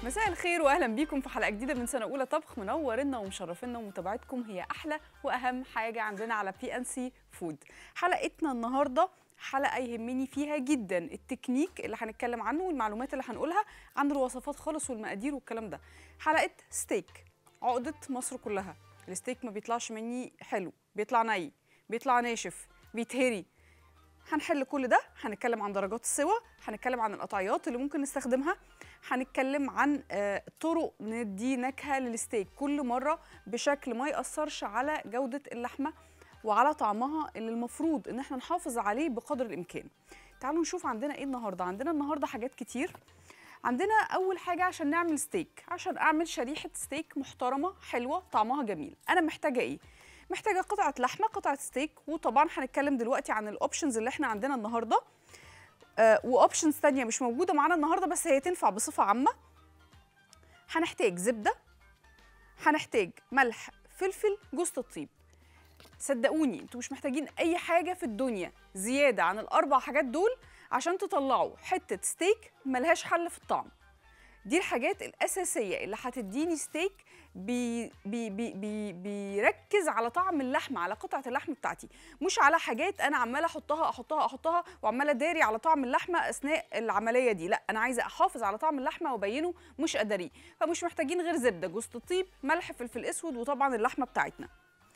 مساء الخير واهلا بيكم في حلقه جديده من سنه اولى طبخ منورنا ومشرفينا ومتابعتكم هي احلى واهم حاجه عندنا على بي ان سي فود حلقتنا النهارده حلقه يهمني فيها جدا التكنيك اللي هنتكلم عنه والمعلومات اللي هنقولها عن الوصفات خالص والمقادير والكلام ده حلقه ستيك عقده مصر كلها الستيك ما بيطلعش مني حلو بيطلع ني بيطلع ناشف بيتهري هنحل كل ده هنتكلم عن درجات السوا هنتكلم عن القطعيات اللي ممكن نستخدمها هنتكلم عن آه، طرق ندي نكهه للستيك كل مره بشكل ما ياثرش على جوده اللحمه وعلى طعمها اللي المفروض ان احنا نحافظ عليه بقدر الامكان تعالوا نشوف عندنا ايه النهارده عندنا النهارده حاجات كتير عندنا اول حاجه عشان نعمل ستيك عشان اعمل شريحه ستيك محترمه حلوه طعمها جميل انا محتاجه ايه محتاجه قطعه لحمه قطعه ستيك وطبعا هنتكلم دلوقتي عن الاوبشنز اللي احنا عندنا النهارده آه واوبشنز تانية مش موجوده معانا النهارده بس هي تنفع بصفه عامه هنحتاج زبده هنحتاج ملح فلفل جوز الطيب صدقوني انتوا مش محتاجين اي حاجه في الدنيا زياده عن الاربع حاجات دول عشان تطلعوا حته ستيك ملهاش حل في الطعم دي الحاجات الاساسيه اللي هتديني ستيك بي بي بي بي بيركز على طعم اللحمه على قطعه اللحم بتاعتي مش على حاجات انا عماله احطها احطها احطها وعماله داري على طعم اللحمه اثناء العمليه دي لا انا عايزه احافظ على طعم اللحمه وابينه مش اداريه فمش محتاجين غير زبده جوز الطيب ملح فلفل اسود وطبعا اللحمه بتاعتنا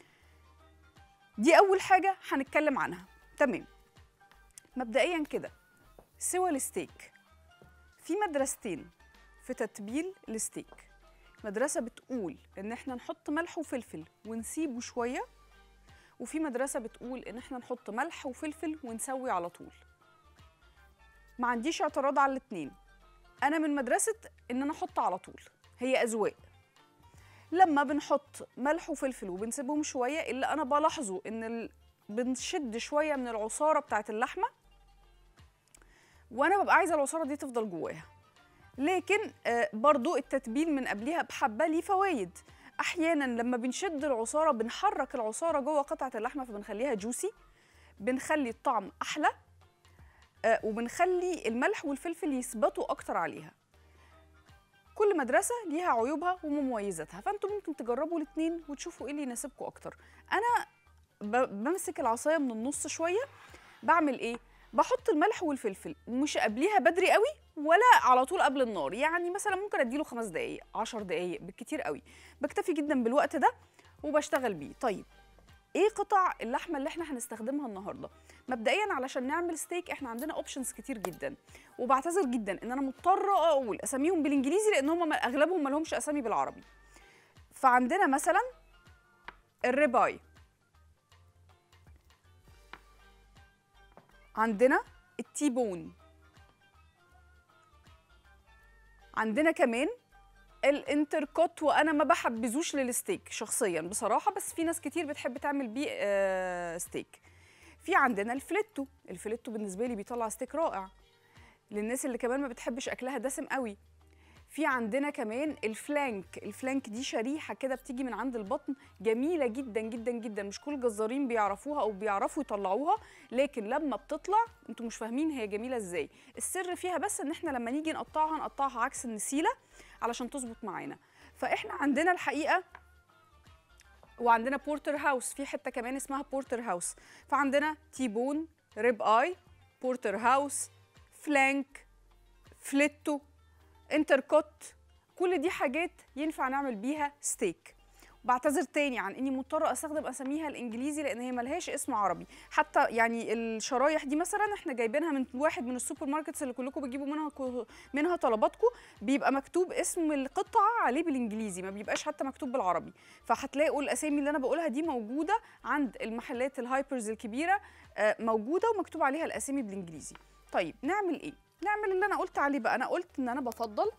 دي اول حاجه هنتكلم عنها تمام مبدئيا كده سوى الستيك في مدرستين في تتبيل الستيك مدرسة بتقول إن إحنا نحط ملح وفلفل ونسيبه شوية وفي مدرسة بتقول إن إحنا نحط ملح وفلفل ونسوي على طول ما عنديش اعتراض على الاتنين أنا من مدرسة إن أنا أحط على طول هي أذواق لما بنحط ملح وفلفل وبنسيبهم شوية اللي أنا بلاحظه إن ال... بنشد شوية من العصارة بتاعت اللحمة وأنا ببقى عايزة العصارة دي تفضل جواها لكن آه، برضو التتبيل من قبلها بحبه ليه فوائد احيانا لما بنشد العصاره بنحرك العصاره جوه قطعه اللحمه فبنخليها جوسي بنخلي الطعم احلى آه، وبنخلي الملح والفلفل يثبتوا اكتر عليها كل مدرسه ليها عيوبها ومميزاتها فانتوا ممكن تجربوا الاثنين وتشوفوا ايه اللي يناسبكم اكتر انا ب- بمسك العصايه من النص شويه بعمل ايه بحط الملح والفلفل مش قبليها بدري قوي ولا على طول قبل النار يعني مثلا ممكن اديله خمس دقايق عشر دقايق بالكتير قوي بكتفي جدا بالوقت ده وبشتغل بيه طيب ايه قطع اللحمه اللي احنا هنستخدمها النهارده مبدئيا علشان نعمل ستيك احنا عندنا اوبشنز كتير جدا وبعتذر جدا ان انا مضطره اقول اساميهم بالانجليزي لان هم اغلبهم ما لهمش اسامي بالعربي فعندنا مثلا الريباي عندنا التيبون عندنا كمان الانتركوت وانا ما بحبذوش للستيك شخصيا بصراحه بس في ناس كتير بتحب تعمل بيه آه ستيك في عندنا الفليتو الفليتو بالنسبه لي بيطلع ستيك رائع للناس اللي كمان ما بتحبش اكلها دسم قوي في عندنا كمان الفلانك الفلانك دي شريحه كده بتيجي من عند البطن جميله جدا جدا جدا مش كل الجزارين بيعرفوها او بيعرفوا يطلعوها لكن لما بتطلع انتوا مش فاهمين هي جميله ازاي السر فيها بس ان احنا لما نيجي نقطعها نقطعها عكس النسيله علشان تظبط معانا فاحنا عندنا الحقيقه وعندنا بورتر هاوس في حته كمان اسمها بورتر هاوس فعندنا تيبون ريب اي بورتر هاوس فلانك فليتو انتركوت كل دي حاجات ينفع نعمل بيها ستيك بعتذر تاني عن اني مضطره استخدم اساميها الانجليزي لان هي ملهاش اسم عربي حتى يعني الشرايح دي مثلا احنا جايبينها من واحد من السوبر ماركتس اللي كلكم بتجيبوا منها كو- منها طلباتكم بيبقى مكتوب اسم القطعه عليه بالانجليزي ما بيبقاش حتى مكتوب بالعربي فهتلاقوا الاسامي اللي انا بقولها دي موجوده عند المحلات الهايبرز الكبيره آه، موجوده ومكتوب عليها الاسامي بالانجليزي طيب نعمل ايه نعمل اللي انا قلت عليه بقى انا قلت ان انا بفضل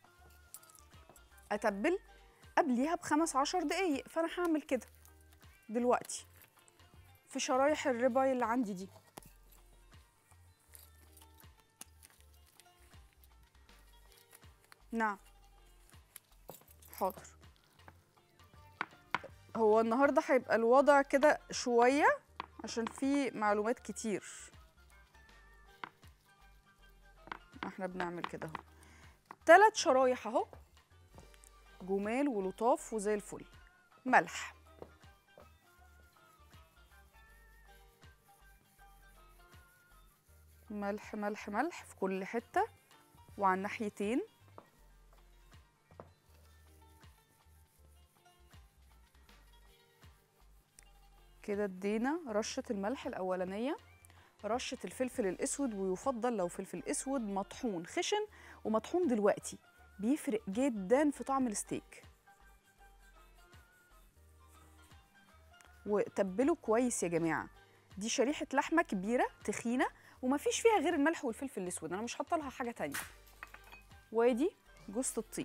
اتبل قبليها بخمس عشر دقايق فانا هعمل كده دلوقتي في شرايح الرباي اللي عندي دي نعم حاضر هو النهارده هيبقى الوضع كده شويه عشان في معلومات كتير احنا بنعمل كده اهو ثلاث شرايح اهو جمال ولطاف وزي الفل ملح ملح ملح ملح في كل حتة وعلى الناحيتين كده ادينا رشة الملح الأولانية رشة الفلفل الأسود ويفضل لو فلفل أسود مطحون خشن ومطحون دلوقتي بيفرق جدا في طعم الستيك وتبله كويس يا جماعة دي شريحة لحمة كبيرة تخينة ومفيش فيها غير الملح والفلفل الأسود أنا مش حاطة لها حاجة تانية وادي جوزة الطيب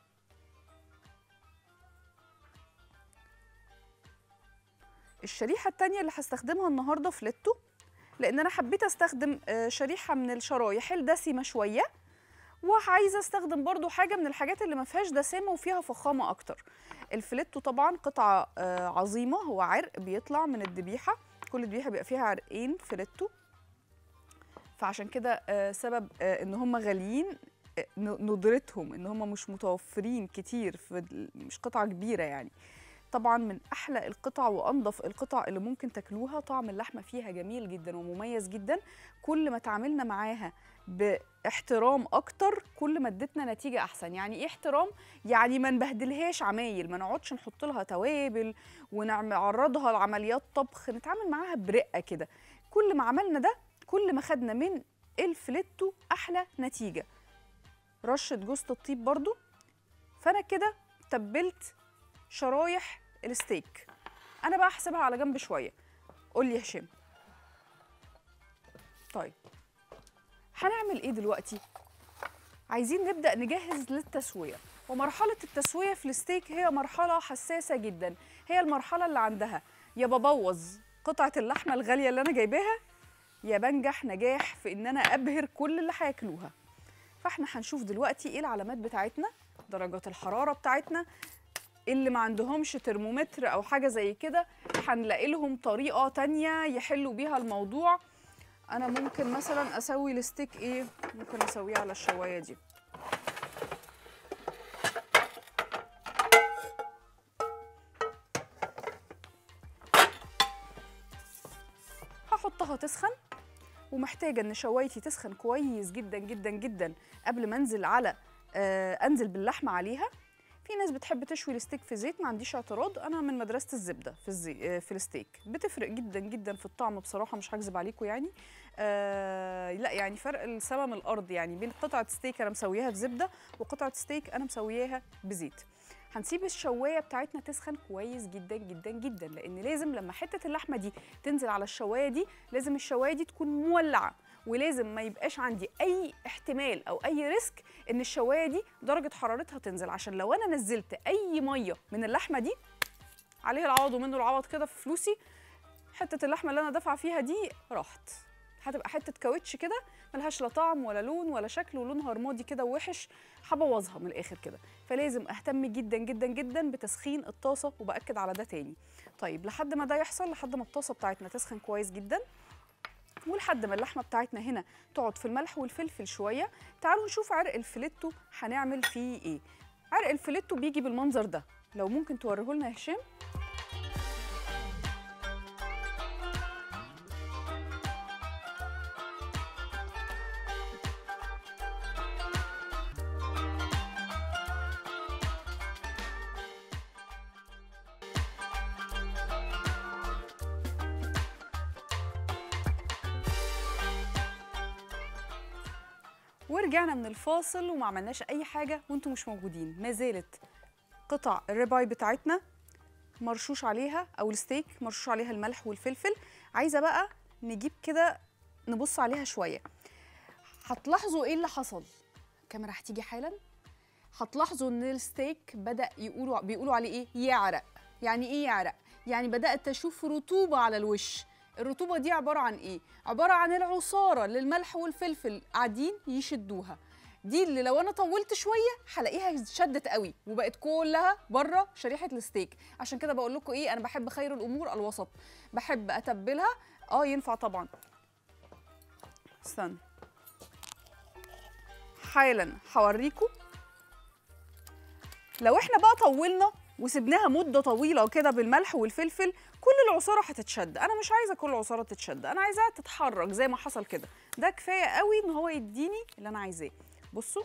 الشريحة التانية اللي هستخدمها النهاردة فليتو لأن أنا حبيت أستخدم آه، شريحة من الشرايح الدسمة شوية وعايزة أستخدم برضو حاجة من الحاجات اللي ما فيهاش دسامة وفيها فخامة أكتر الفليتو طبعا قطعة آه، عظيمة هو عرق بيطلع من الذبيحة كل ذبيحة بيبقى فيها عرقين فليتو فعشان كده آه، سبب آه، ان هم غاليين آه، ن- ندرتهم ان هم مش متوفرين كتير في ال- مش قطعه كبيره يعني طبعا من احلى القطع وانضف القطع اللي ممكن تاكلوها طعم اللحمه فيها جميل جدا ومميز جدا كل ما تعاملنا معاها باحترام اكتر كل ما ادتنا نتيجه احسن يعني ايه احترام يعني ما نبهدلهاش عمايل ما نقعدش نحط لها توابل ونعرضها لعمليات طبخ نتعامل معاها برقه كده كل ما عملنا ده كل ما خدنا من الفليتو احلى نتيجه رشه جوزة الطيب برضو فانا كده تبلت شرايح الستيك انا بقى احسبها على جنب شويه قول لي يا هشام طيب هنعمل ايه دلوقتي عايزين نبدا نجهز للتسويه ومرحله التسويه في الستيك هي مرحله حساسه جدا هي المرحله اللي عندها يا ببوظ قطعه اللحمه الغاليه اللي انا جايباها يا بنجح نجاح في ان انا ابهر كل اللي هياكلوها فاحنا هنشوف دلوقتي ايه العلامات بتاعتنا درجات الحراره بتاعتنا اللي ما عندهمش ترمومتر او حاجه زي كده هنلاقي لهم طريقه تانية يحلوا بيها الموضوع انا ممكن مثلا اسوي الستيك ايه ممكن اسويه على الشوايه دي هحطها تسخن ومحتاجه ان شوايتي تسخن كويس جدا جدا جدا قبل ما انزل على آه انزل باللحمه عليها في ناس بتحب تشوي الستيك في زيت ما عنديش اعتراض انا من مدرسه الزبده في الزي... آه، في الستيك بتفرق جدا جدا في الطعم بصراحه مش هكذب عليكم يعني آه لا يعني فرق السما من الارض يعني بين قطعه ستيك انا مسوياها في زبده وقطعه ستيك انا مسوياها بزيت هنسيب الشوايه بتاعتنا تسخن كويس جدا جدا جدا لان لازم لما حته اللحمه دي تنزل على الشوايه دي لازم الشوايه دي تكون مولعه ولازم ما يبقاش عندي اي احتمال او اي ريسك ان الشوايه دي درجه حرارتها تنزل عشان لو انا نزلت اي ميه من اللحمه دي عليها العوض ومنه العوض كده في فلوسي حته اللحمه اللي انا دافعه فيها دي راحت هتبقى حته كاوتش كده ملهاش لا طعم ولا لون ولا شكل ولونها رمادي كده ووحش هبوظها من الاخر كده فلازم اهتم جدا جدا جدا بتسخين الطاسه وباكد على ده تاني طيب لحد ما ده يحصل لحد ما الطاسه بتاعتنا تسخن كويس جدا ولحد ما اللحمه بتاعتنا هنا تقعد في الملح والفلفل شويه تعالوا نشوف عرق الفليتو هنعمل فيه ايه عرق الفليتو بيجي بالمنظر ده لو ممكن توريه لنا يا هشام ورجعنا من الفاصل وما عملناش اي حاجه وانتم مش موجودين ما زالت قطع الريباي بتاعتنا مرشوش عليها او الستيك مرشوش عليها الملح والفلفل عايزه بقى نجيب كده نبص عليها شويه هتلاحظوا ايه اللي حصل الكاميرا هتيجي حالا هتلاحظوا ان الستيك بدا يقولوا بيقولوا عليه ايه يعرق يعني ايه يعرق يعني بدات اشوف رطوبه على الوش الرطوبه دي عباره عن ايه عباره عن العصاره اللي الملح والفلفل قاعدين يشدوها دي اللي لو انا طولت شويه هلاقيها شدت قوي وبقت كلها بره شريحه الستيك عشان كده بقول لكم ايه انا بحب خير الامور الوسط بحب اتبلها اه ينفع طبعا استنى حالا هوريكم لو احنا بقى طولنا وسبناها مده طويله كده بالملح والفلفل كل العصاره هتتشد انا مش عايزه كل العصاره تتشد انا عايزاها تتحرك زي ما حصل كده ده كفايه قوي ان هو يديني اللي انا عايزاه بصوا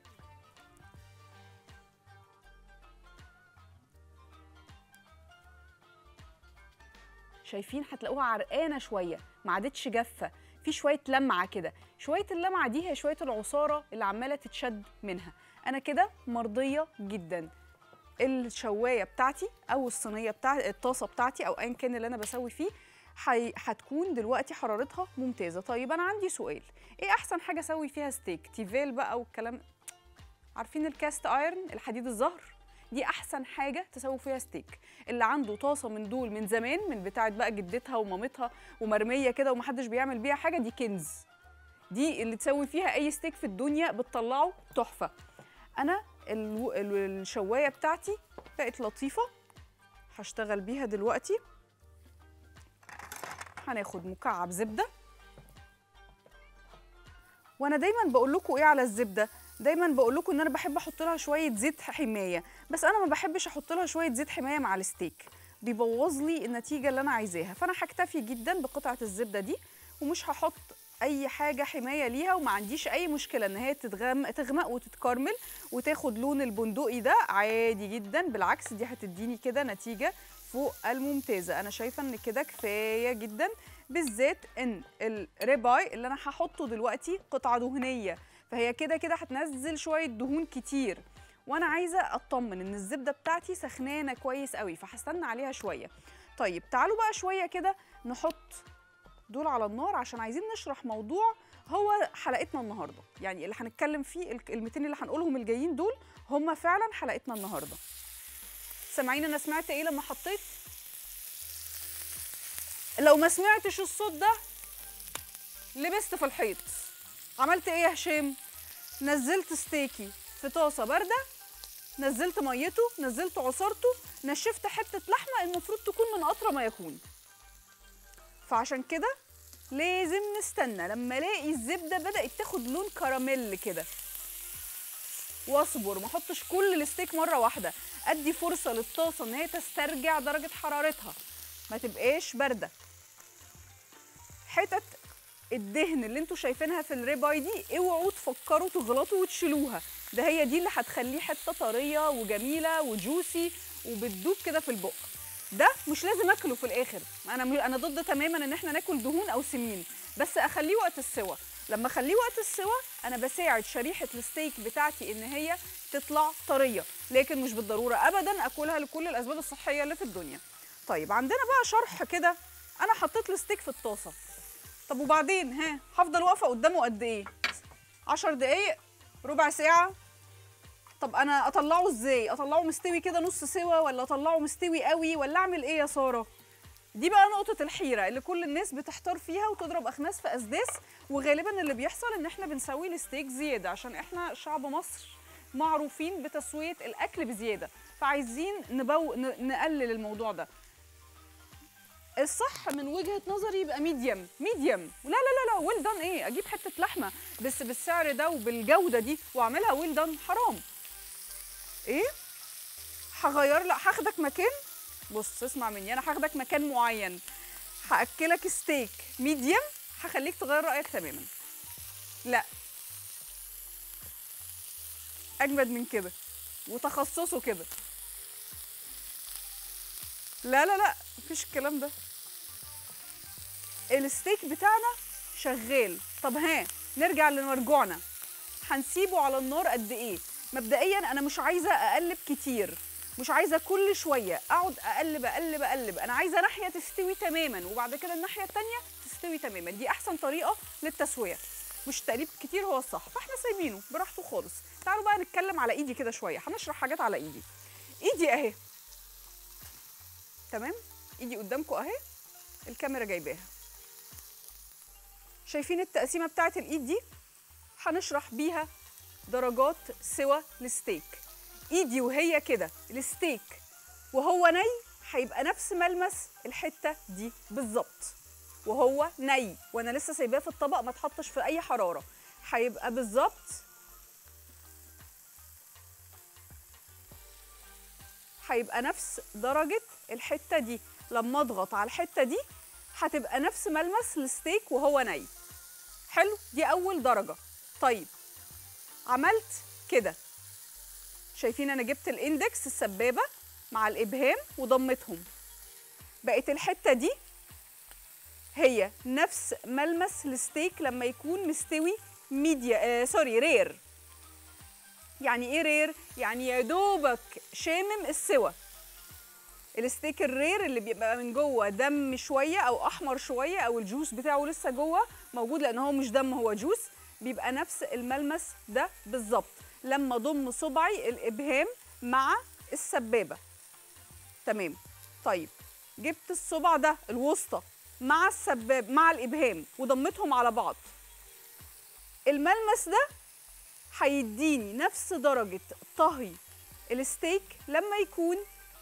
شايفين هتلاقوها عرقانه شويه ما عادتش جافه في شويه لمعه كده شويه اللمعه دي هي شويه العصاره اللي عماله تتشد منها انا كده مرضيه جدا الشوايه بتاعتي او الصينيه بتاعتي الطاسه بتاعتي او ايا كان اللي انا بسوي فيه حي... هتكون دلوقتي حرارتها ممتازه طيب انا عندي سؤال ايه احسن حاجه اسوي فيها ستيك تيفال بقى والكلام عارفين الكاست ايرن الحديد الزهر دي احسن حاجه تسوي فيها ستيك اللي عنده طاسه من دول من زمان من بتاعه بقى جدتها ومامتها ومرميه كده ومحدش بيعمل بيها حاجه دي كنز دي اللي تسوي فيها اي ستيك في الدنيا بتطلعه تحفه انا الو- ال- الشوايه بتاعتي بقت لطيفه هشتغل بيها دلوقتي هناخد مكعب زبده وانا دايما بقول لكم ايه على الزبده دايما بقول لكم ان انا بحب احط لها شويه زيت حمايه بس انا ما بحبش احط لها شويه زيت حمايه مع الستيك بيبوظ لي النتيجه اللي انا عايزاها فانا هكتفي جدا بقطعه الزبده دي ومش هحط اي حاجه حمايه ليها وما عنديش اي مشكله ان هي تتغمق تغمق وتتكرمل وتاخد لون البندقي ده عادي جدا بالعكس دي هتديني كده نتيجه فوق الممتازه انا شايفه ان كده كفايه جدا بالذات ان الريباي اللي انا هحطه دلوقتي قطعه دهنيه فهي كده كده هتنزل شويه دهون كتير وانا عايزه اطمن ان الزبده بتاعتي سخنانه كويس قوي فهستنى عليها شويه طيب تعالوا بقى شويه كده نحط دول على النار عشان عايزين نشرح موضوع هو حلقتنا النهارده يعني اللي هنتكلم فيه الكلمتين اللي هنقولهم الجايين دول هم فعلا حلقتنا النهارده سامعين انا سمعت ايه لما حطيت لو ما سمعتش الصوت ده لبست في الحيط عملت ايه يا هشام نزلت ستيكي في طاسه بارده نزلت ميته نزلت عصارته نشفت حته لحمه المفروض تكون من اطرى ما يكون فعشان كده لازم نستنى لما الاقي الزبده بدات تاخد لون كراميل كده واصبر ما احطش كل الستيك مره واحده ادي فرصه للطاسه ان هي تسترجع درجه حرارتها ما تبقاش بارده حتت الدهن اللي انتوا شايفينها في الريباي دي اوعوا تفكروا تغلطوا وتشيلوها ده هي دي اللي هتخليه حته طريه وجميله وجوسي وبتدوب كده في البق ده مش لازم اكله في الاخر انا م- انا ضد تماما ان احنا ناكل دهون او سمين بس اخليه وقت السوا لما اخليه وقت السوا انا بساعد شريحه الستيك بتاعتي ان هي تطلع طريه لكن مش بالضروره ابدا اكلها لكل الاسباب الصحيه اللي في الدنيا طيب عندنا بقى شرح كده انا حطيت الستيك في الطاسه طب وبعدين ها هفضل واقفه قدامه قد ايه 10 دقايق ربع ساعه طب انا اطلعه ازاي اطلعه مستوي كده نص سوا ولا اطلعه مستوي قوي ولا اعمل ايه يا ساره دي بقى نقطة الحيرة اللي كل الناس بتحتار فيها وتضرب أخناس في أسداس وغالبا اللي بيحصل إن إحنا بنسوي الستيك زيادة عشان إحنا شعب مصر معروفين بتسوية الأكل بزيادة فعايزين نبو... ن- نقلل الموضوع ده الصح من وجهة نظري يبقى ميديم ميديم لا لا لا لا ويل دان ايه اجيب حتة لحمة بس بالسعر ده وبالجودة دي واعملها ويل دان حرام ايه هغير لا هاخدك مكان بص اسمع مني انا هاخدك مكان معين هاكلك ستيك ميديم هخليك تغير رايك تماما لا اجمد من كده وتخصصه كده لا لا لا مفيش الكلام ده الستيك بتاعنا شغال طب ها نرجع لمرجوعنا هنسيبه على النار قد ايه مبدئيا انا مش عايزه اقلب كتير مش عايزه كل شويه اقعد اقلب اقلب اقلب انا عايزه ناحيه تستوي تماما وبعد كده الناحيه التانية تستوي تماما دي احسن طريقه للتسويه مش تقليب كتير هو الصح فاحنا سايبينه براحته خالص تعالوا بقى نتكلم على ايدي كده شويه هنشرح حاجات على ايدي ايدي اهي تمام ايدي قدامكم اهي الكاميرا جايباها شايفين التقسيمه بتاعت الايد دي هنشرح بيها درجات سوى الستيك ايدي وهي كده الستيك وهو ني هيبقى نفس ملمس الحته دي بالظبط وهو ني وانا لسه سايباه في الطبق ما اتحطش في اي حراره هيبقى بالظبط هيبقى نفس درجه الحته دي لما اضغط على الحته دي هتبقى نفس ملمس الستيك وهو ني حلو دي اول درجه طيب عملت كده شايفين انا جبت الاندكس السبابه مع الابهام وضمتهم بقت الحته دي هي نفس ملمس الستيك لما يكون مستوي ميديا آه سوري رير يعني ايه رير يعني يا دوبك شامم السوى الستيك الرير اللي بيبقى من جوه دم شويه او احمر شويه او الجوس بتاعه لسه جوه موجود لان هو مش دم هو جوس بيبقى نفس الملمس ده بالظبط لما اضم صبعي الابهام مع السبابه تمام طيب جبت الصبع ده الوسطى مع السباب مع الابهام وضمتهم على بعض الملمس ده هيديني نفس درجه طهي الستيك لما يكون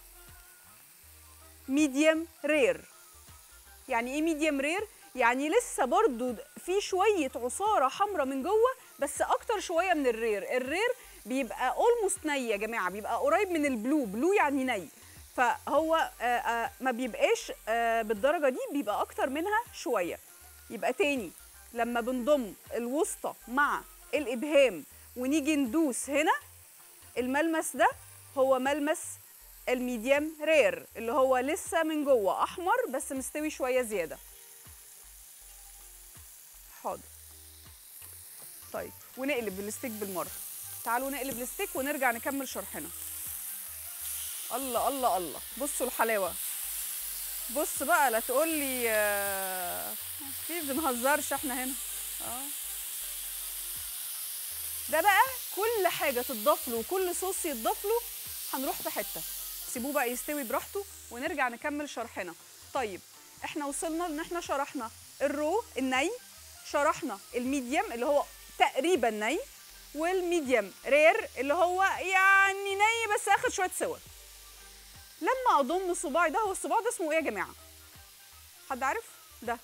ميديم رير يعني ايه ميديم رير يعني لسه برضو في شويه عصاره حمراء من جوه بس اكتر شويه من الرير الرير بيبقى اولموست ني يا جماعه بيبقى قريب من البلو بلو يعني ني فهو آآ آآ ما بيبقاش بالدرجه دي بيبقى اكتر منها شويه يبقى تاني لما بنضم الوسطى مع الابهام ونيجي ندوس هنا الملمس ده هو ملمس الميديم رير اللي هو لسه من جوه احمر بس مستوي شويه زياده حاضر طيب ونقلب الستيك بالمره تعالوا نقلب الستيك ونرجع نكمل شرحنا الله الله الله بصوا الحلاوه بص بقى لا تقول لي في بنهزرش احنا هنا اه ده بقى كل حاجه تضاف له وكل صوص يتضاف له هنروح في حته سيبوه بقى يستوي براحته ونرجع نكمل شرحنا طيب احنا وصلنا ان احنا شرحنا الرو الني شرحنا الميديم اللي هو تقريبا ني والميديم رير اللي هو يعني ني بس اخد شويه سوا لما اضم صباعي ده هو الصباع ده اسمه ايه يا جماعه حد عارف ده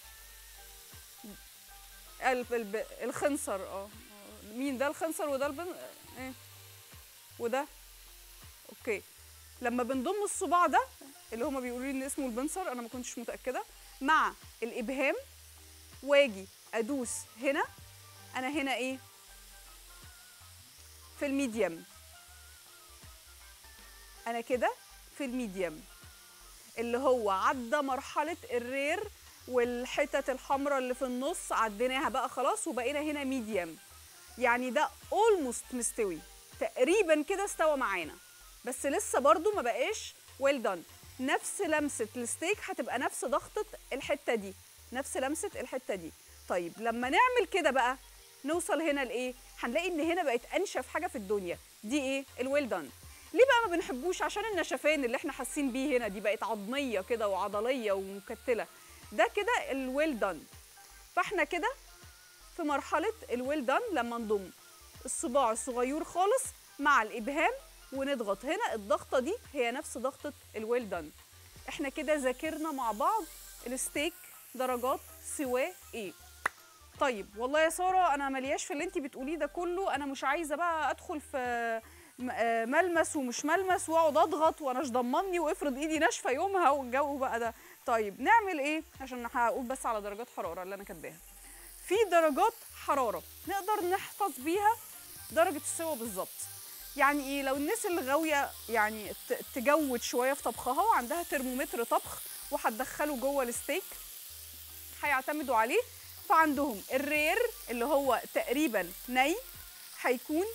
الب... الخنصر اه مين ده الخنصر وده البن ايه وده اوكي لما بنضم الصباع ده اللي هما بيقولوا لي ان اسمه البنصر انا ما كنتش متاكده مع الابهام واجي ادوس هنا انا هنا ايه في الميديم انا كده في الميديم اللي هو عدى مرحله الرير والحتت الحمراء اللي في النص عديناها بقى خلاص وبقينا هنا ميديم يعني ده اولموست مستوي تقريبا كده استوى معانا بس لسه برضو ما بقاش ويل well دان نفس لمسه الستيك هتبقى نفس ضغطه الحته دي نفس لمسه الحته دي طيب لما نعمل كده بقى نوصل هنا لايه هنلاقي ان هنا بقت انشف حاجه في الدنيا دي ايه الويل دان ليه بقى ما بنحبوش عشان النشفان اللي احنا حاسين بيه هنا دي بقت عظميه كده وعضليه ومكتله ده كده الويل دان فاحنا كده في مرحله الويل دان لما نضم الصباع الصغير خالص مع الابهام ونضغط هنا الضغطه دي هي نفس ضغطه الويل دان احنا كده ذاكرنا مع بعض الستيك درجات سواه ايه طيب والله يا ساره انا ملياش في اللي انت بتقوليه ده كله انا مش عايزه بقى ادخل في ملمس ومش ملمس واقعد اضغط وانا مش ضمني وافرض ايدي ناشفه يومها والجو بقى ده طيب نعمل ايه عشان هقول بس على درجات حراره اللي انا كاتباها في درجات حراره نقدر نحفظ بيها درجه السوا بالظبط يعني ايه لو الناس اللي غاويه يعني تجود شويه في طبخها وعندها ترمومتر طبخ وهتدخله جوه الستيك هيعتمدوا عليه فعندهم الرير اللي هو تقريبا ني هيكون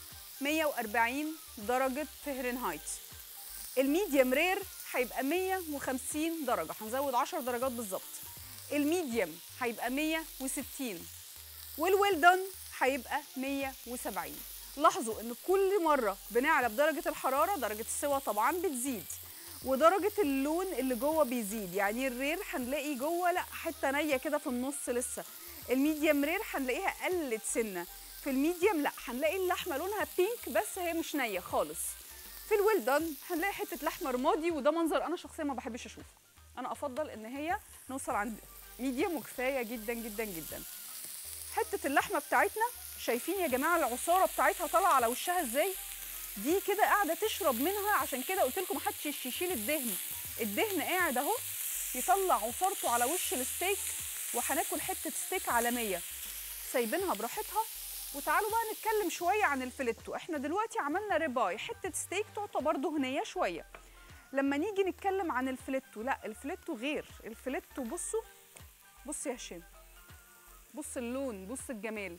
140 درجة فهرنهايت الميديم رير هيبقى 150 درجة هنزود 10 درجات بالظبط الميديم هيبقى 160 والويل دون هيبقى 170 لاحظوا ان كل مرة بنعلى بدرجة الحرارة درجة السوا طبعا بتزيد ودرجة اللون اللي جوه بيزيد يعني الرير هنلاقي جوه لا حتة نية كده في النص لسه الميديم رير هنلاقيها قلت سنة في الميديم لا هنلاقي اللحمة لونها بينك بس هي مش نية خالص في الويل دان هنلاقي حتة لحمة رمادي وده منظر انا شخصيا ما بحبش اشوفه انا افضل ان هي نوصل عند ميديم وكفاية جدا جدا جدا حتة اللحمة بتاعتنا شايفين يا جماعة العصارة بتاعتها طالعة على وشها ازاي دي كده قاعده تشرب منها عشان كده قلت لكم محدش يشيل الدهن الدهن قاعد اهو يطلع عصارته على وش الستيك وهناكل حته ستيك عالميه سايبينها براحتها وتعالوا بقى نتكلم شويه عن الفليتو احنا دلوقتي عملنا ريباي حته ستيك تعتبر دهنيه شويه لما نيجي نتكلم عن الفليتو لا الفليتو غير الفليتو بصوا بص يا هشام بص اللون بص الجمال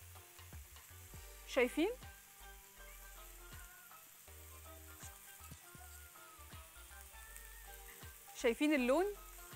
شايفين شايفين اللون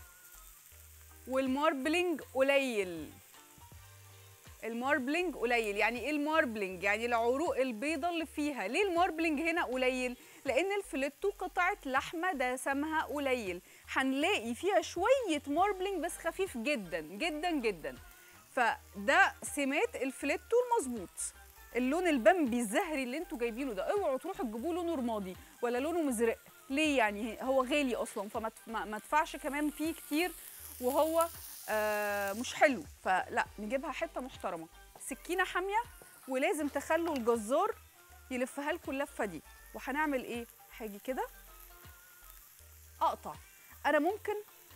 والماربلينج قليل الماربلينج قليل يعني ايه الماربلينج يعني العروق البيضة اللي فيها ليه الماربلينج هنا قليل لان الفليتو قطعه لحمه دسمها قليل هنلاقي فيها شويه ماربلينج بس خفيف جدا جدا جدا فده سمات الفليتو المظبوط اللون البامبي الزهري اللي انتوا جايبينه ده اوعوا تروحوا تجيبوا لونه رمادي ولا لونه مزرق ليه يعني هو غالي اصلا فما ما تدفعش كمان فيه كتير وهو آه مش حلو فلا نجيبها حته محترمه سكينه حاميه ولازم تخلوا الجزار يلفها لكم اللفه دي وهنعمل ايه هاجي كده اقطع انا ممكن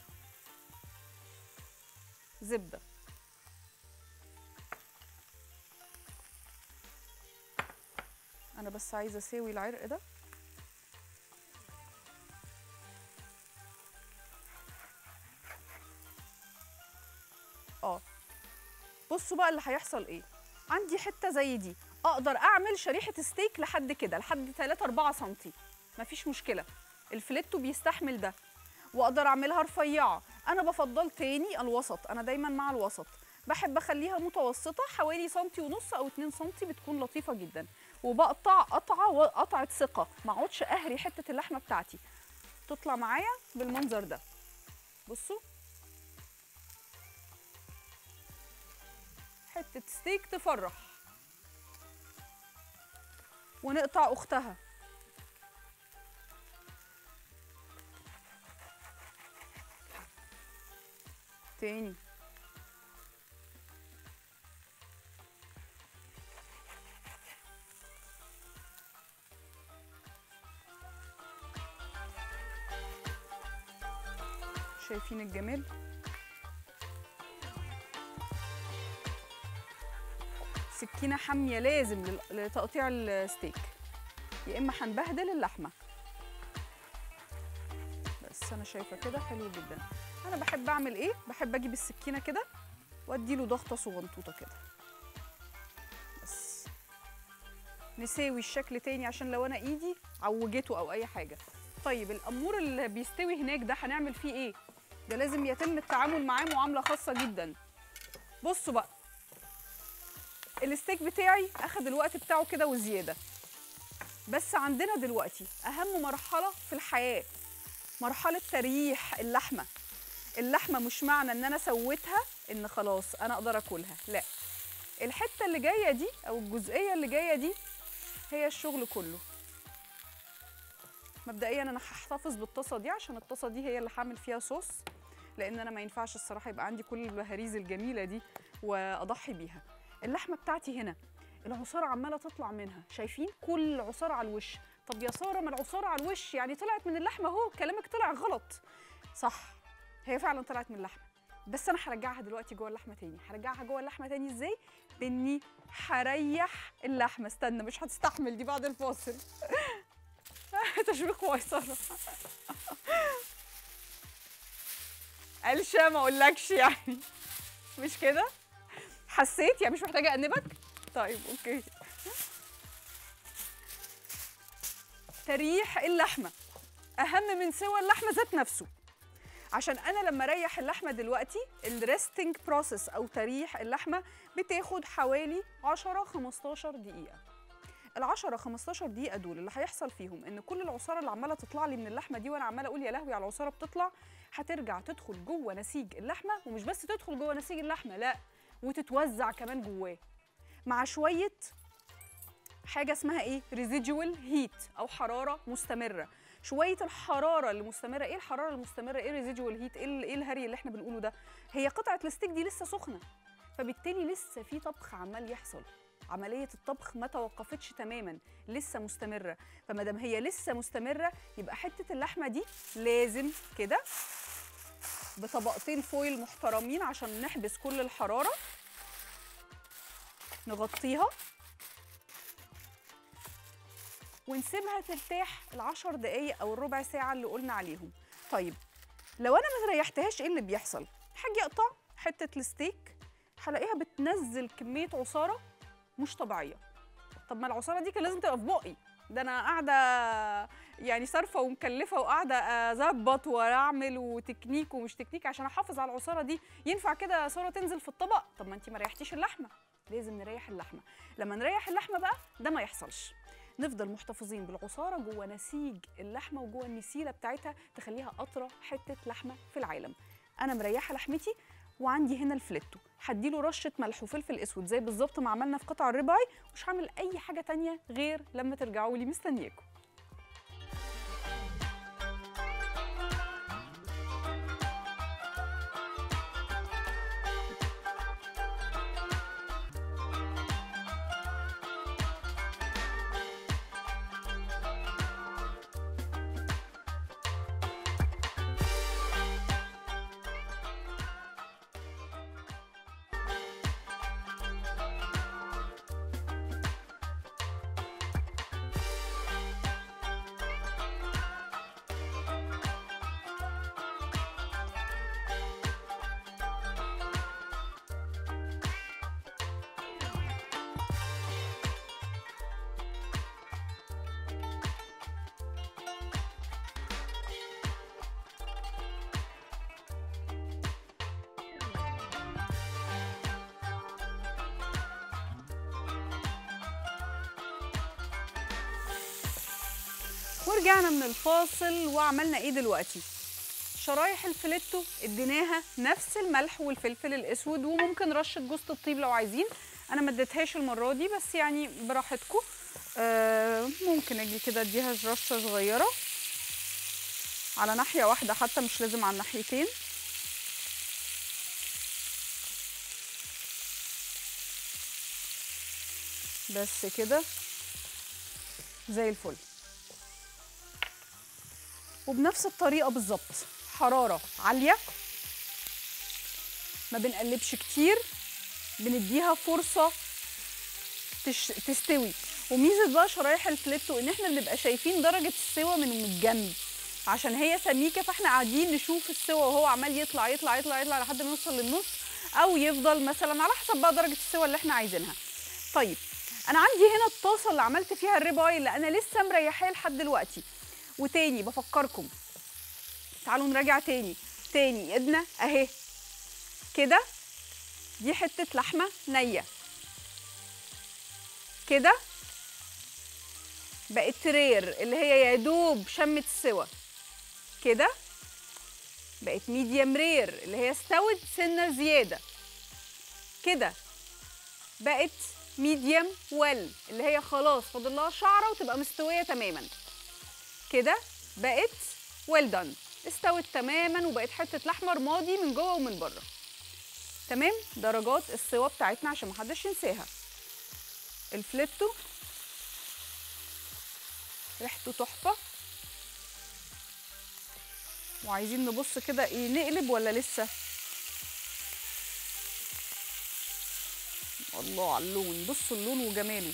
زبده انا بس عايزه اساوي العرق ده اه بصوا بقى اللي هيحصل ايه عندي حته زي دي اقدر اعمل شريحه ستيك لحد كده لحد 3 4 سم مفيش مشكله الفليتو بيستحمل ده واقدر اعملها رفيعه انا بفضل تاني الوسط انا دايما مع الوسط بحب اخليها متوسطه حوالي سنتي ونص او 2 سنتي بتكون لطيفه جدا وبقطع قطعه قطعه ثقه ما اقعدش اهري حته اللحمه بتاعتي تطلع معايا بالمنظر ده بصوا حته ستيك تفرح ونقطع اختها تاني شايفين الجمال سكينه حاميه لازم لل- لتقطيع الستيك يا اما هنبهدل اللحمه بس انا شايفه كده حلو جدا انا بحب اعمل ايه بحب اجيب السكينه كده وادي له ضغطه صغنطوطه كده بس نساوي الشكل تاني عشان لو انا ايدي عوجته او اي حاجه طيب الامور اللي بيستوي هناك ده هنعمل فيه ايه ده لازم يتم التعامل معاه معامله خاصه جدا بصوا بقى الستيك بتاعي اخد الوقت بتاعه كده وزياده بس عندنا دلوقتي اهم مرحله في الحياه مرحله تريح اللحمه اللحمه مش معنى ان انا سويتها ان خلاص انا اقدر اكلها لا الحته اللي جايه دي او الجزئيه اللي جايه دي هي الشغل كله مبدئيا انا هحتفظ بالطاسه دي عشان الطاسه دي هي اللي هعمل فيها صوص لان انا ما ينفعش الصراحه يبقى عندي كل البهاريز الجميله دي واضحي بيها اللحمه بتاعتي هنا العصاره عماله تطلع منها شايفين كل العصاره على الوش طب يا ساره ما العصاره على الوش يعني طلعت من اللحمه اهو كلامك طلع غلط صح هي فعلا طلعت من اللحمه بس انا هرجعها دلوقتي جوه اللحمه تاني هرجعها جوه اللحمه تاني ازاي باني هريح اللحمه استنى مش هتستحمل دي بعد الفاصل تشويق ويسرة قلشة ما اقولكش يعني مش كده حسيت يعني مش محتاجه انبك طيب اوكي تريح اللحمه اهم من سوى اللحمه ذات نفسه عشان انا لما اريح اللحمه دلوقتي الريستنج بروسيس او تريح اللحمه بتاخد حوالي 10 15 دقيقه ال 10 15 دقيقه دول اللي هيحصل فيهم ان كل العصاره اللي عماله تطلع لي من اللحمه دي وانا عماله اقول يا لهوي على العصاره بتطلع هترجع تدخل جوه نسيج اللحمه ومش بس تدخل جوه نسيج اللحمه لا وتتوزع كمان جواه مع شويه حاجه اسمها ايه ريزيدوال هيت او حراره مستمره شويه الحراره اللي مستمره ايه الحراره المستمره ايه ريزيدوال هيت ايه ال- ايه الهري اللي احنا بنقوله ده هي قطعه الستيك دي لسه سخنه فبالتالي لسه في طبخ عمال يحصل عمليه الطبخ ما توقفتش تماما لسه مستمره فما دام هي لسه مستمره يبقى حته اللحمه دي لازم كده بطبقتين فويل محترمين عشان نحبس كل الحراره نغطيها ونسيبها ترتاح العشر دقايق او الربع ساعه اللي قلنا عليهم طيب لو انا ما ريحتهاش ايه اللي بيحصل هاجي اقطع حته الستيك هلاقيها بتنزل كميه عصاره مش طبيعيه طب ما العصاره دي كان لازم تبقى في بقي ده انا قاعده يعني صارفه ومكلفه وقاعده اظبط واعمل وتكنيك ومش تكنيك عشان احافظ على العصاره دي ينفع كده عصاره تنزل في الطبق طب ما انت ما ريحتيش اللحمه لازم نريح اللحمه لما نريح اللحمه بقى ده ما يحصلش نفضل محتفظين بالعصاره جوه نسيج اللحمه وجوه النسيله بتاعتها تخليها اطرى حته لحمه في العالم انا مريحه لحمتي وعندي هنا الفليتو هديله رشه ملح وفلفل اسود زي بالظبط ما عملنا في قطع الرباعي مش هعمل اي حاجه تانية غير لما ترجعوا لي مستنياكم ورجعنا من الفاصل وعملنا ايه دلوقتي شرايح الفليتو اديناها نفس الملح والفلفل الاسود وممكن رشه جوز الطيب لو عايزين انا ما اديتهاش المره دي بس يعني براحتكم آه ممكن اجي كده اديها رشه صغيره على ناحيه واحده حتى مش لازم على الناحيتين بس كده زي الفل وبنفس الطريقه بالظبط حراره عاليه ما بنقلبش كتير بنديها فرصه تش... تستوي وميزه بقى شرايح الفليتو ان احنا بنبقى شايفين درجه السوا من الجنب عشان هي سميكه فاحنا قاعدين نشوف السوا وهو عمال يطلع يطلع يطلع يطلع لحد ما يوصل للنص او يفضل مثلا على حسب بقى درجه السوا اللي احنا عايزينها طيب انا عندي هنا الطاسه اللي عملت فيها الريباي اللي انا لسه مريحاه لحد دلوقتي وتاني بفكركم تعالوا نراجع تاني تاني ايدنا اهي كده دي حته لحمه نيه كده بقت رير اللي هي يا دوب شمت السوا كده بقت ميديم رير اللي هي استوت سنه زياده كده بقت ميديم ويل اللي هي خلاص فاضل لها شعره وتبقى مستويه تماما كده بقت ويل دان استوت تماما وبقت حته لحمه رمادي من جوه ومن بره تمام درجات السوا بتاعتنا عشان محدش ينساها الفليتو ريحته تحفه وعايزين نبص كده ايه نقلب ولا لسه الله على اللون بصوا اللون وجماله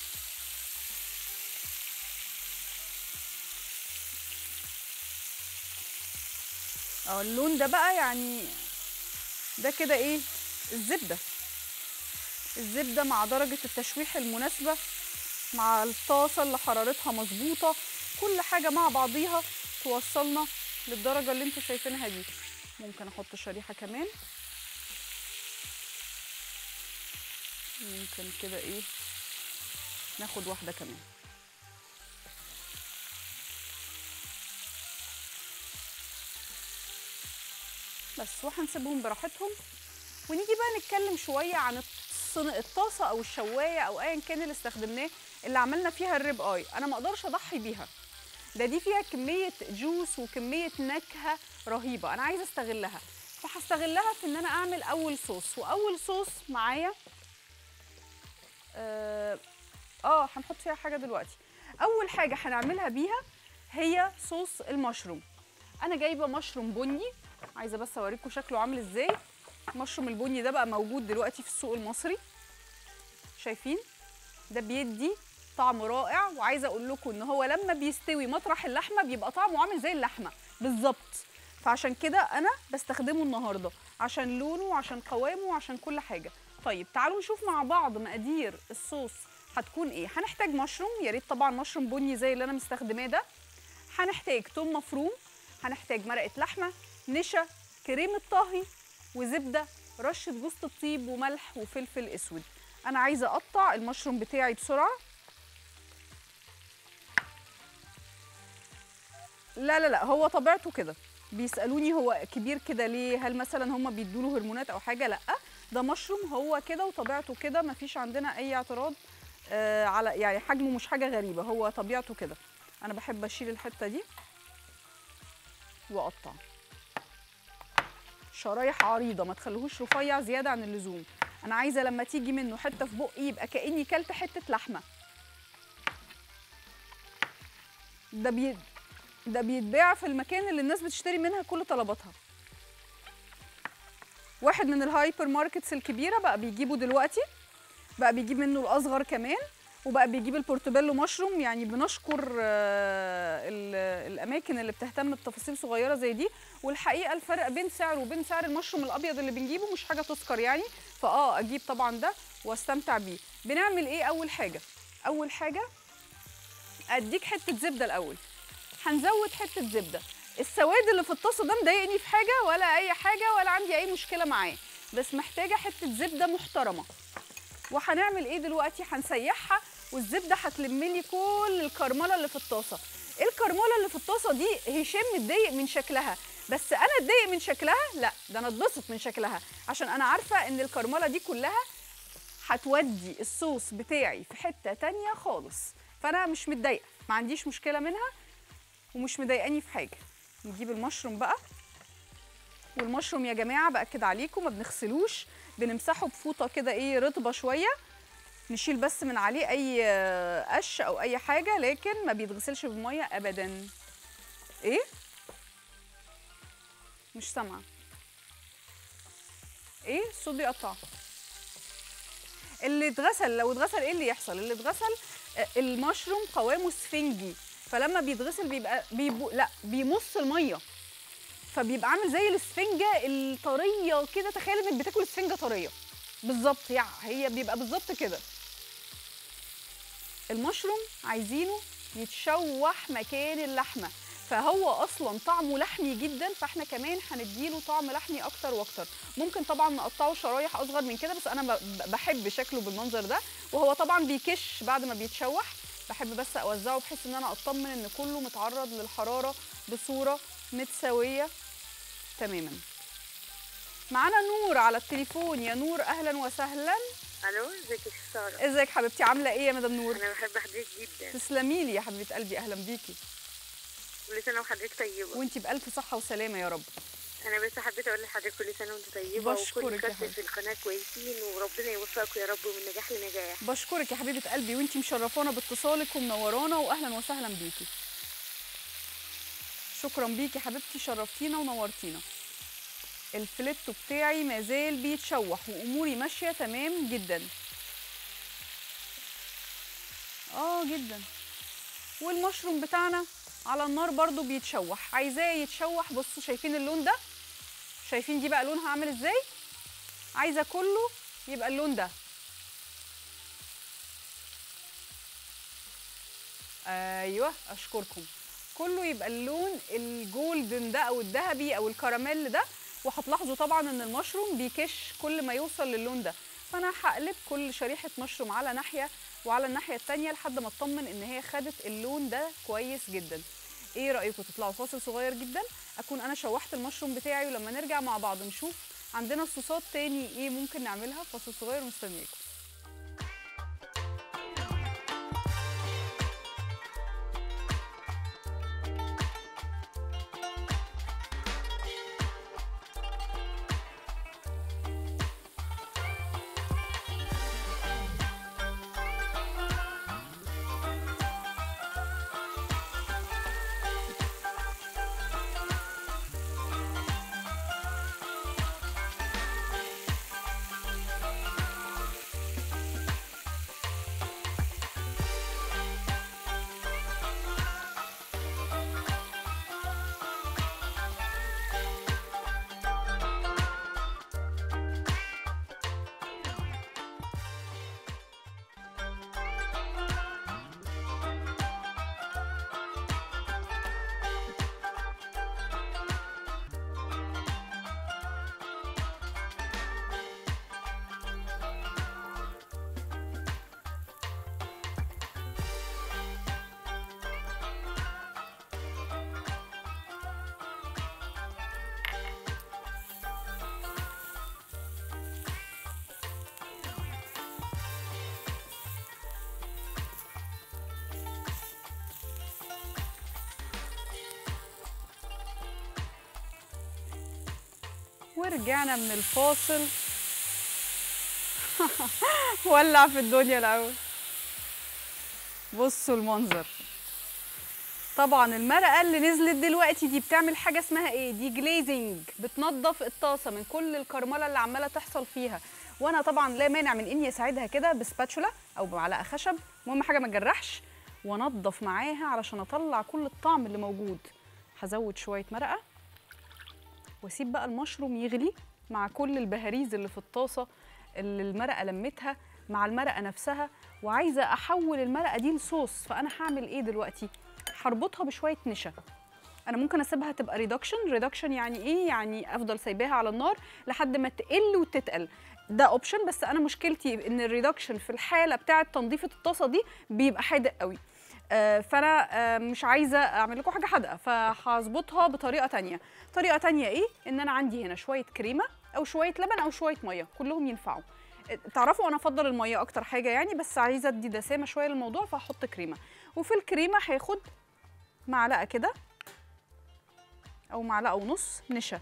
اه اللون ده بقى يعني ده كده ايه الزبده الزبده مع درجه التشويح المناسبه مع الطاسه اللي حرارتها مظبوطه كل حاجه مع بعضيها توصلنا للدرجه اللي انتوا شايفينها دي ممكن احط شريحه كمان ممكن كده ايه ناخد واحده كمان بس وهنسيبهم براحتهم ونيجي بقى نتكلم شويه عن الصن- الطاسه او الشوايه او ايا كان اللي استخدمناه اللي عملنا فيها الريب اي انا ما اقدرش اضحي بيها ده دي فيها كميه جوس وكميه نكهه رهيبه انا عايزه استغلها فهستغلها في ان انا اعمل اول صوص واول صوص معايا اه آه، هنحط فيها حاجه دلوقتي اول حاجه هنعملها بيها هي صوص المشروم انا جايبه مشروم بني عايزه بس اوريكم شكله عامل ازاي المشروم البني ده بقى موجود دلوقتي في السوق المصري شايفين ده بيدي طعم رائع وعايزه اقول لكم ان هو لما بيستوي مطرح اللحمه بيبقى طعمه عامل زي اللحمه بالظبط فعشان كده انا بستخدمه النهارده عشان لونه وعشان قوامه وعشان كل حاجه طيب تعالوا نشوف مع بعض مقادير الصوص هتكون ايه هنحتاج مشروم يا ريت طبعا مشروم بني زي اللي انا مستخدماه ده هنحتاج توم مفروم هنحتاج مرقه لحمه نشا كريمه طهي وزبده رشه جوز الطيب وملح وفلفل اسود انا عايزه اقطع المشروم بتاعي بسرعه لا لا لا هو طبيعته كده بيسالوني هو كبير كده ليه هل مثلا هم بيدوا هرمونات او حاجه لا ده مشروم هو كده وطبيعته كده مفيش عندنا اي اعتراض آه على يعني حجمه مش حاجه غريبه هو طبيعته كده انا بحب اشيل الحته دي واقطع شرايح عريضه ما تخليهوش رفيع زياده عن اللزوم انا عايزه لما تيجي منه حته في بقي يبقى كاني كلت حته لحمه ده بي ده بيتباع في المكان اللي الناس بتشتري منها كل طلباتها واحد من الهايبر ماركتس الكبيره بقى بيجيبه دلوقتي بقى بيجيب منه الاصغر كمان وبقى بيجيب البورتوبيلو مشروم يعني بنشكر آه، ال- الاماكن اللي بتهتم بتفاصيل صغيره زي دي والحقيقه الفرق بين سعره وبين سعر المشروم الابيض اللي بنجيبه مش حاجه تذكر يعني فاه اجيب طبعا ده واستمتع بيه بنعمل ايه اول حاجه اول حاجه اديك حته زبده الاول هنزود حته زبده السواد اللي في الطاسه ده مضايقني في حاجه ولا اي حاجه ولا عندي اي مشكله معاه بس محتاجه حته زبده محترمه وهنعمل ايه دلوقتي هنسيحها والزبده هتلم لي كل الكرمله اللي في الطاسه الكرمله اللي في الطاسه دي هشام متضايق من شكلها بس انا اتضايق من شكلها لا ده انا اتبسط من شكلها عشان انا عارفه ان الكرمله دي كلها هتودي الصوص بتاعي في حته تانية خالص فانا مش متضايقه ما عنديش مشكله منها ومش مضايقاني في حاجه نجيب المشروم بقى والمشروم يا جماعه باكد عليكم ما بنغسلوش بنمسحه بفوطه كده ايه رطبه شويه نشيل بس من عليه اي آه، قش او اي حاجه لكن ما بيتغسلش بالميه ابدا ايه مش سامعه ايه الصوت بيقطع اللي اتغسل لو اتغسل ايه اللي يحصل اللي اتغسل آه، المشروم قوامه سفنجي فلما بيتغسل بيبقى بيبو لا بيمص الميه فبيبقى عامل زي الاسفنجه الطريه كده تخيل انك بتاكل اسفنجه طريه بالظبط يعني هي بيبقى بالظبط كده المشروم عايزينه يتشوح مكان اللحمه فهو اصلا طعمه لحمي جدا فاحنا كمان هنديله طعم لحمي اكتر واكتر ممكن طبعا نقطعه شرايح اصغر من كده بس انا ب- بحب شكله بالمنظر ده وهو طبعا بيكش بعد ما بيتشوح بحب بس اوزعه بحيث ان انا اطمن ان كله متعرض للحراره بصوره متساويه تماما معانا نور على التليفون يا نور اهلا وسهلا الو ازيك يا ساره ازيك حبيبتي عامله ايه يا مدام نور انا بحب حضرتك جدا تسلمي لي يا حبيبه قلبي اهلا بيكي كل سنه وحضرتك طيبه وانتي بالف صحه وسلامه يا رب انا بس حبيت اقول لحضرتك كل سنه وانت طيبه بشكرك وكل يا كابتن حبيبتي. في القناه كويسين وربنا يوفقكم يا رب من نجاح لنجاح بشكرك يا حبيبه قلبي وانتي مشرفانا باتصالك ومنورانا واهلا وسهلا بيكي شكرا بيكي حبيبتي شرفتينا ونورتينا الفليتو بتاعي مازال بيتشوح واموري ماشيه تمام جدا اه جدا والمشروم بتاعنا على النار برضو بيتشوح عايزاه يتشوح بصوا شايفين اللون ده شايفين دي بقى لونها عامل ازاي عايزه كله يبقى اللون ده ايوه اشكركم كله يبقى اللون الجولدن ده او الذهبي او الكراميل ده وهتلاحظوا طبعا ان المشروم بيكش كل ما يوصل للون ده فانا هقلب كل شريحه مشروم على ناحيه وعلى الناحيه التانية لحد ما اطمن ان هي خدت اللون ده كويس جدا ايه رايكم تطلعوا فاصل صغير جدا اكون انا شوحت المشروم بتاعي ولما نرجع مع بعض نشوف عندنا صوصات تاني ايه ممكن نعملها فاصل صغير ومستنياكم ورجعنا من الفاصل ولع في الدنيا الاول بصوا المنظر طبعا المرقه اللي نزلت دلوقتي دي بتعمل حاجه اسمها ايه دي جليزنج بتنظف الطاسه من كل الكرمله اللي عماله تحصل فيها وانا طبعا لا مانع من اني اساعدها كده بسباتشولا او بمعلقه خشب المهم حاجه ما تجرحش وانضف معاها علشان اطلع كل الطعم اللي موجود هزود شويه مرقه واسيب بقى المشروم يغلي مع كل البهاريز اللي في الطاسه اللي المرقه لمتها مع المرقه نفسها وعايزه احول المرقه دي لصوص فانا هعمل ايه دلوقتي هربطها بشويه نشا انا ممكن اسيبها تبقى ريدكشن ريدكشن يعني ايه يعني افضل سايباها على النار لحد ما تقل وتتقل ده اوبشن بس انا مشكلتي ان الريدكشن في الحاله بتاعه تنظيفه الطاسه دي بيبقى حادق قوي آه، فانا آه، مش عايزه اعمل لكم حاجه حادقه فهظبطها بطريقه تانية طريقه تانية ايه ان انا عندي هنا شويه كريمه او شويه لبن او شويه ميه كلهم ينفعوا آه، تعرفوا انا افضل الميه اكتر حاجه يعني بس عايزه ادي دسامه شويه للموضوع فهحط كريمه وفي الكريمه هاخد معلقه كده او معلقه ونص نشا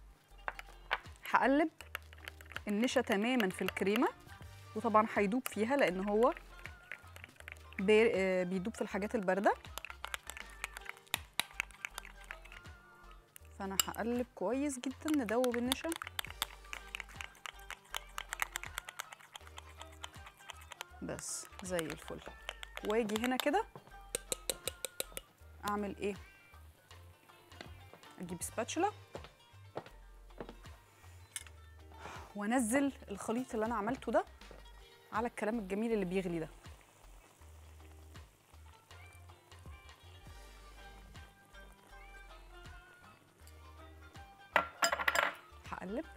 هقلب النشا تماما في الكريمه وطبعا هيدوب فيها لان هو بي- آه، بيدوب في الحاجات البارده فانا هقلب كويس جدا ندوب النشا بس زي الفل واجي هنا كده اعمل ايه اجيب سباتشولا وانزل الخليط اللي انا عملته ده على الكلام الجميل اللي بيغلي ده هقلب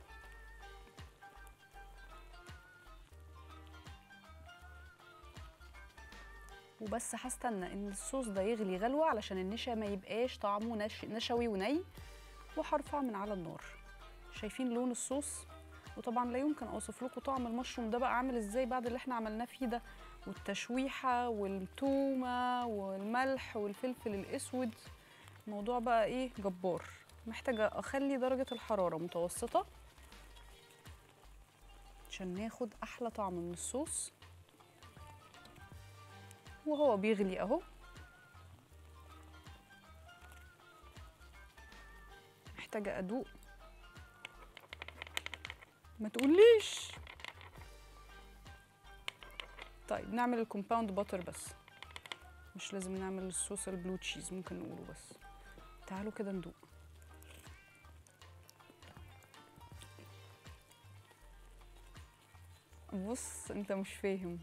وبس هستنى ان الصوص ده يغلي غلوه علشان النشا ما يبقاش طعمه نش... نشوي وني وهرفع من على النار شايفين لون الصوص وطبعا لا يمكن اوصف لكم طعم المشروم ده بقى عامل ازاي بعد اللي احنا عملناه فيه ده والتشويحه والتومه والملح والفلفل الاسود الموضوع بقى ايه جبار محتاجه اخلي درجه الحراره متوسطه عشان ناخد احلى طعم من الصوص وهو بيغلي اهو محتاجه ادوق ما تقوليش طيب نعمل الكومباوند باتر بس مش لازم نعمل الصوص البلو تشيز ممكن نقوله بس تعالوا كده ندوق بص انت مش فاهم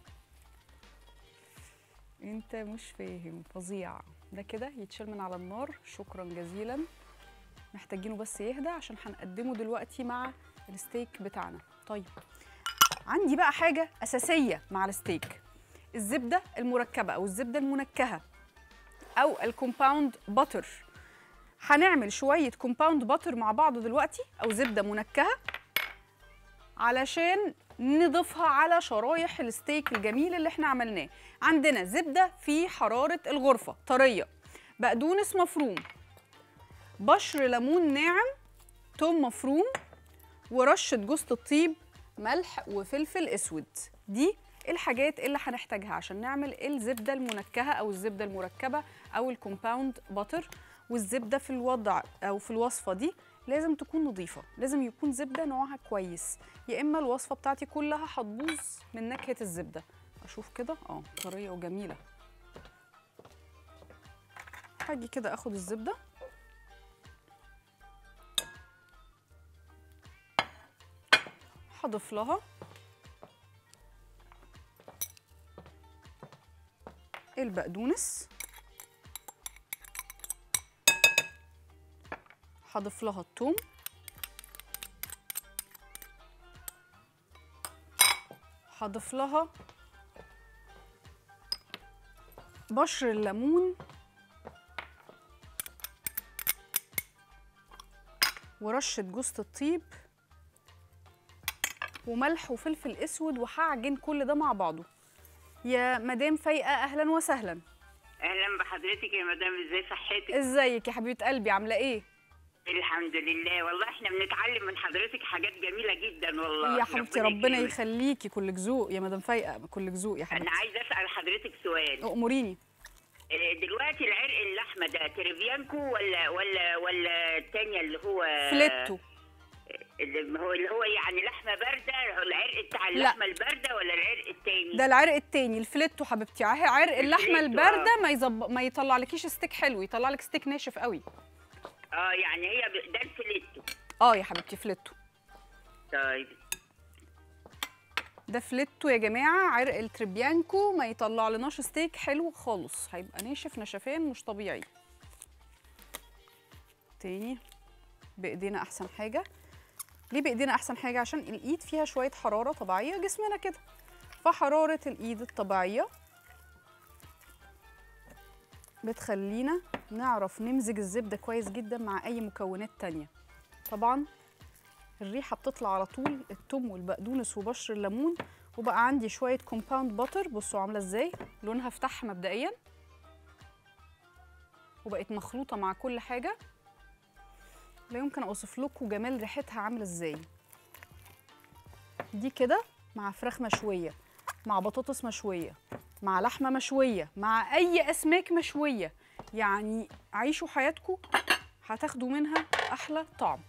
انت مش فاهم فظيع ده كده يتشال من على النار شكرا جزيلا محتاجينه بس يهدى عشان هنقدمه دلوقتي مع الستيك بتاعنا طيب عندي بقى حاجة أساسية مع الستيك الزبدة المركبة أو الزبدة المنكهة أو الكومباوند باتر هنعمل شوية كومباوند باتر مع بعض دلوقتي أو زبدة منكهة علشان نضيفها على شرايح الستيك الجميل اللي احنا عملناه عندنا زبدة في حرارة الغرفة طرية بقدونس مفروم بشر ليمون ناعم توم مفروم ورشة جوز الطيب ملح وفلفل اسود دي الحاجات اللي هنحتاجها عشان نعمل الزبدة المنكهة او الزبدة المركبة او الكومباوند باتر والزبدة في الوضع او في الوصفة دي لازم تكون نظيفة لازم يكون زبدة نوعها كويس يا اما الوصفة بتاعتي كلها هتبوظ من نكهة الزبدة اشوف كده اه طرية وجميلة هاجي كده اخد الزبدة هضيف لها البقدونس هضيف لها الثوم هضيف لها بشر الليمون ورشة جوز الطيب وملح وفلفل اسود وهعجن كل ده مع بعضه يا مدام فايقه اهلا وسهلا اهلا بحضرتك يا مدام ازاي صحتك ازيك يا حبيبه قلبي عامله ايه الحمد لله والله احنا بنتعلم من حضرتك حاجات جميله جدا والله يا حبيبتي ربنا يكرمك. يخليكي كلك ذوق يا مدام فايقه كلك ذوق يا انا حبيبتي عايزه اسال حضرتك سؤال اموريني آه، دلوقتي العرق اللحمه ده تريفيانكو ولا ولا ولا الثانيه اللي هو فليتو اللي هو اللي هو يعني لحمه بارده العرق بتاع لا. اللحمه البارده ولا العرق الثاني ده العرق التاني الفليتو حبيبتي عه- عرق اللحمه الفليتو، البارده آه. ما يزب... ما يطلعلكيش ستيك حلو يطلع لك ستيك ناشف قوي اه يعني هي ب- ده الفليتو اه يا حبيبتي فليتو طيب ده فليتو يا جماعه عرق التريبيانكو ما يطلع لناش ستيك حلو خالص هيبقى ناشف نشفان مش طبيعي تاني بايدينا احسن حاجه ليه بايدينا احسن حاجه عشان الايد فيها شويه حراره طبيعيه جسمنا كده فحراره الايد الطبيعيه بتخلينا نعرف نمزج الزبده كويس جدا مع اي مكونات تانية طبعا الريحه بتطلع على طول التوم والبقدونس وبشر الليمون وبقى عندي شويه كومباوند باتر بصوا عامله ازاي لونها فتح مبدئيا وبقت مخلوطه مع كل حاجه لا يمكن اوصف لكم جمال ريحتها عامله ازاي دي كده مع فراخ مشويه مع بطاطس مشويه مع لحمه مشويه مع اي اسماك مشويه يعني عيشوا حياتكم هتاخدوا منها احلى طعم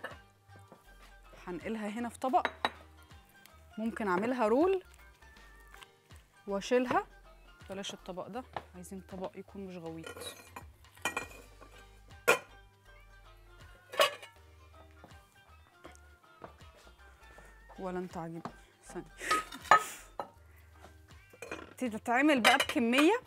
هنقلها هنا في طبق ممكن اعملها رول واشيلها بلاش الطبق ده عايزين طبق يكون مش غويط ولا انت عاجبني ثانية تتعمل بقى بكمية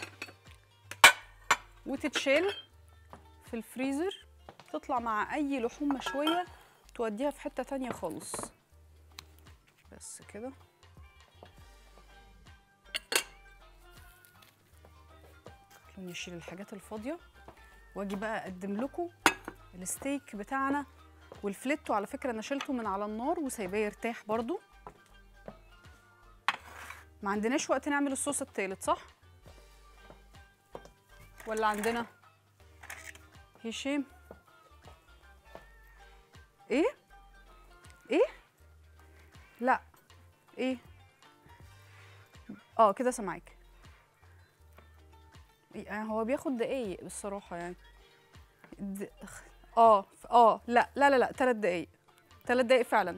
وتتشال في الفريزر تطلع مع أي لحوم مشوية توديها في حتة تانية خالص بس كده خلوني اشيل الحاجات الفاضية واجي بقى اقدم لكم الستيك بتاعنا والفليتو على فكرة انا شلته من على النار وسايباه يرتاح برضو ما عندناش وقت نعمل الصوص التالت صح؟ ولا عندنا؟ هشام ايه؟ ايه؟ لا ايه؟ اه كده سامعاك يعني هو بياخد دقايق بصراحة يعني د... اه اه لا لا لا لا تلات دقايق تلات دقايق فعلا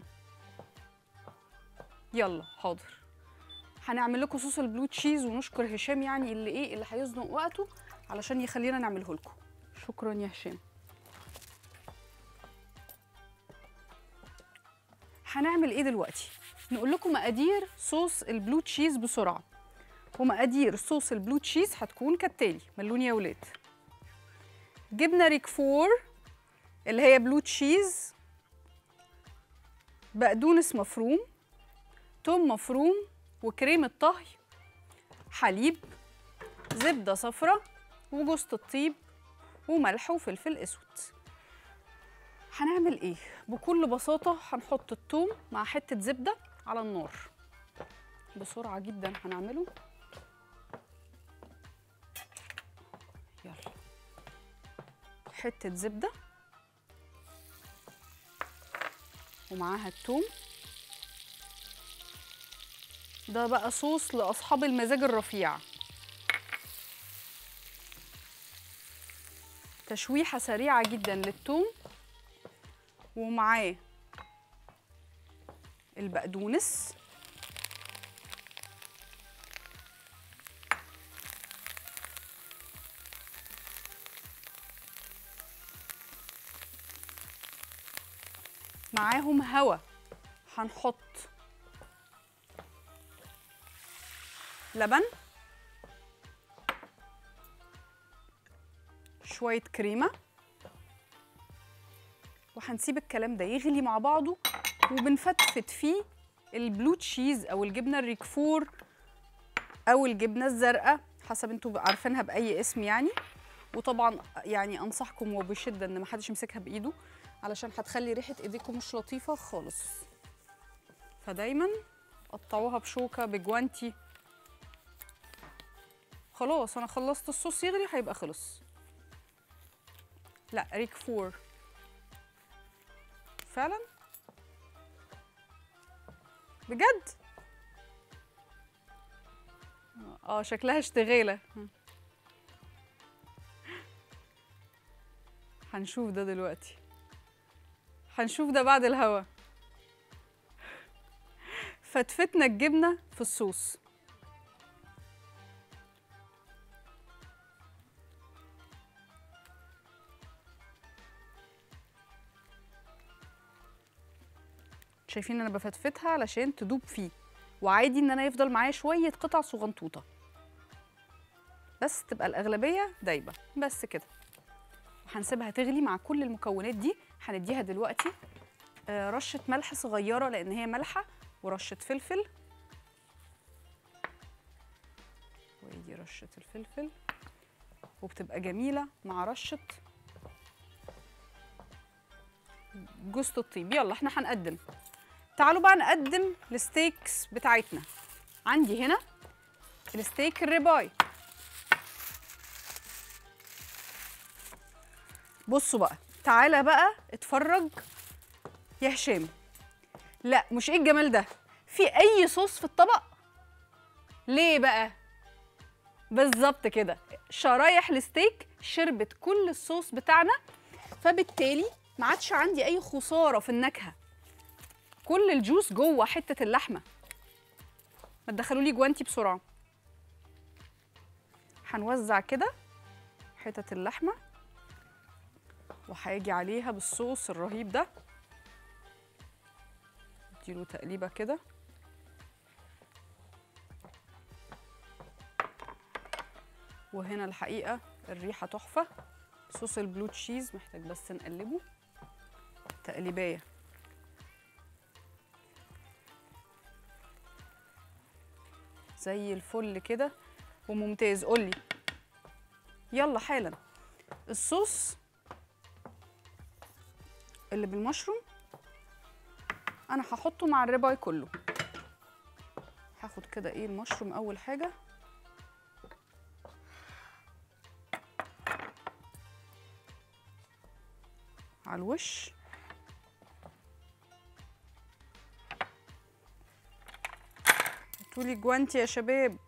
يلا حاضر هنعمل لكم صوص البلو تشيز ونشكر هشام يعني اللي ايه اللي هيزنق وقته علشان يخلينا نعمله لكم شكرا يا هشام هنعمل ايه دلوقتي نقول لكم مقادير صوص البلو تشيز بسرعه ومقادير صوص البلو تشيز هتكون كالتالي ملوني يا ولاد جبنه ريكفور اللي هي بلو تشيز بقدونس مفروم توم مفروم وكريمة طهي حليب زبدة صفرة وجوزة الطيب وملح وفلفل اسود هنعمل ايه بكل بساطة هنحط التوم مع حتة زبدة على النار بسرعة جدا هنعمله يلا حتة زبدة ومعاها التوم ده بقى صوص لأصحاب المزاج الرفيع تشويحة سريعة جدا للتوم ومعاه البقدونس معاهم هوا هنحط لبن شوية كريمة وهنسيب الكلام ده يغلي مع بعضه وبنفتفت فيه البلو تشيز او الجبنه الريكفور او الجبنه الزرقاء حسب انتوا عارفينها باي اسم يعني وطبعا يعني انصحكم وبشده ان محدش يمسكها بايده علشان هتخلي ريحه ايديكم مش لطيفه خالص فدايما قطعوها بشوكه بجوانتي خلاص انا خلصت الصوص يغلي هيبقى خلص لا ريك فور فعلا بجد اه شكلها اشتغاله هنشوف ده دلوقتي هنشوف ده بعد الهوا فتفتنا الجبنه في الصوص شايفين انا بفتفتها علشان تدوب فيه وعادي ان انا يفضل معايا شويه قطع صغنطوطه بس تبقى الاغلبيه دايبه بس كده وهنسيبها تغلي مع كل المكونات دي هنديها دلوقتي آه، رشه ملح صغيره لان هي مالحه ورشه فلفل ودي رشه الفلفل وبتبقى جميله مع رشه جوزة الطيب يلا احنا هنقدم تعالوا بقى نقدم الستيكس بتاعتنا عندي هنا الستيك الريباي بصوا بقى تعالى بقى اتفرج يا هشام لا مش ايه الجمال ده في اي صوص في الطبق ليه بقى بالظبط كده شرايح الستيك شربت كل الصوص بتاعنا فبالتالي ما عادش عندي اي خساره في النكهه كل الجوس جوه حته اللحمه ما تدخلوا لي جوانتي بسرعه هنوزع كده حتت اللحمه وهاجي عليها بالصوص الرهيب ده اديله تقليبه كده وهنا الحقيقه الريحه تحفه صوص البلو تشيز محتاج بس نقلبه تقليبايه زي الفل كده وممتاز قولي يلا حالا الصوص اللي بالمشروم انا هحطه مع الرباي كله هاخد كده ايه المشروم اول حاجه على الوش هاتولي جوانتي يا شباب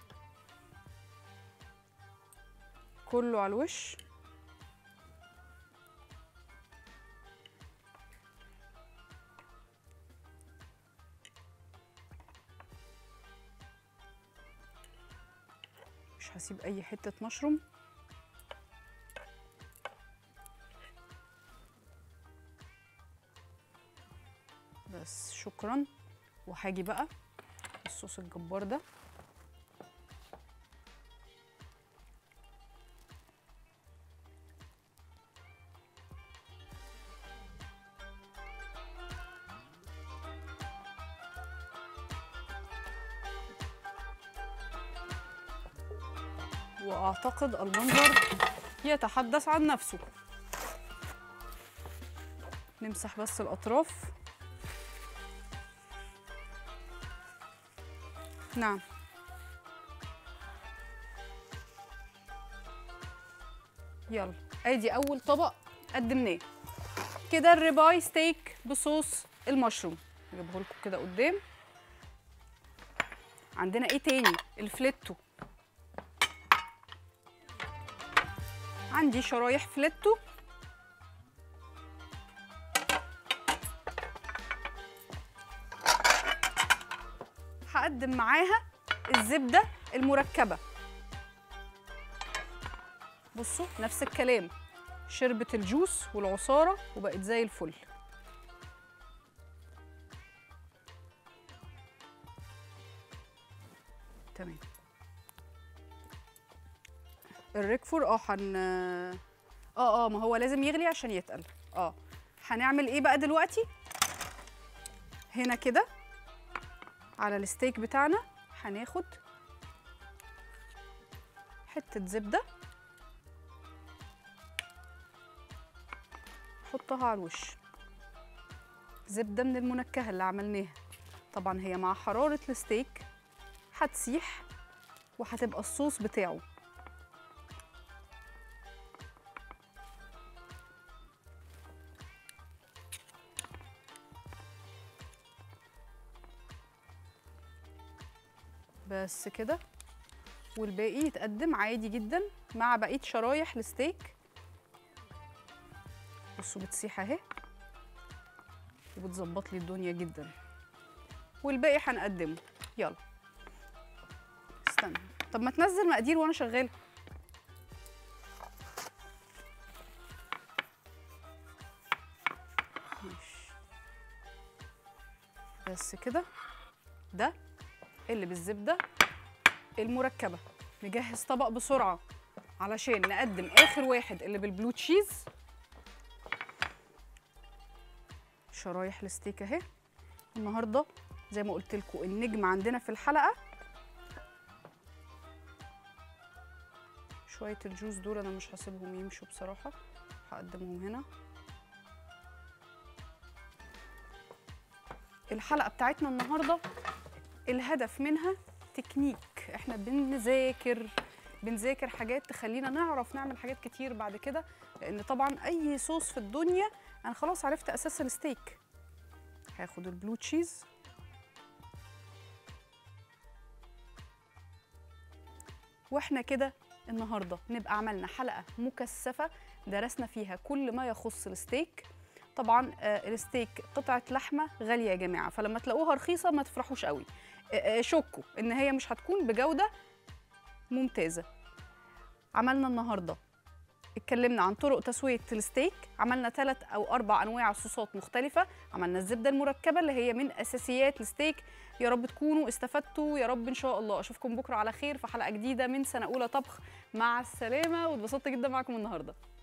كله على الوش مش هسيب اي حته مشروم بس شكرا وهاجي بقى الصوص الجبار ده واعتقد المنظر يتحدث عن نفسه نمسح بس الاطراف نعم يلا ادي اول طبق قدمناه كده الريباي ستيك بصوص المشروم اجيبه لكم كده قدام عندنا ايه تاني الفليتو عندي شرايح فليتو هقدم معاها الزبدة المركبة بصوا نفس الكلام شربت الجوس والعصارة وبقت زي الفل تمام الريكفور اه هن اه اه ما هو لازم يغلي عشان يتقل اه هنعمل ايه بقى دلوقتي هنا كده على الستيك بتاعنا هناخد حتة زبدة نحطها على الوش زبدة من المنكهة اللي عملناها طبعا هي مع حرارة الستيك هتسيح وهتبقى الصوص بتاعه بس كده والباقي يتقدم عادي جدا مع بقيه شرايح الستيك بصوا بتسيح اهي وبتظبط لي الدنيا جدا والباقي هنقدمه يلا استنى طب ما تنزل مقادير وانا شغاله ماشي بس كده ده اللي بالزبده المركبه نجهز طبق بسرعه علشان نقدم اخر واحد اللي بالبلو تشيز شرايح الستيك اهي النهارده زي ما قلت لكم النجم عندنا في الحلقه شويه الجوز دول انا مش هسيبهم يمشوا بصراحه هقدمهم هنا الحلقه بتاعتنا النهارده الهدف منها تكنيك احنا بنذاكر بنذاكر حاجات تخلينا نعرف نعمل حاجات كتير بعد كده لان طبعا اي صوص في الدنيا انا خلاص عرفت اساس الستيك هاخد البلو تشيز واحنا كده النهارده نبقى عملنا حلقه مكثفه درسنا فيها كل ما يخص الستيك طبعا آه، الستيك قطعه لحمه غاليه يا جماعه فلما تلاقوها رخيصه ما تفرحوش قوي آه، آه، شكوا ان هي مش هتكون بجوده ممتازه عملنا النهارده اتكلمنا عن طرق تسويه الستيك عملنا ثلاث او اربع انواع صوصات مختلفه عملنا الزبده المركبه اللي هي من اساسيات الستيك يا رب تكونوا استفدتوا يا رب ان شاء الله اشوفكم بكره على خير في حلقه جديده من سنه اولى طبخ مع السلامه واتبسطت جدا معاكم النهارده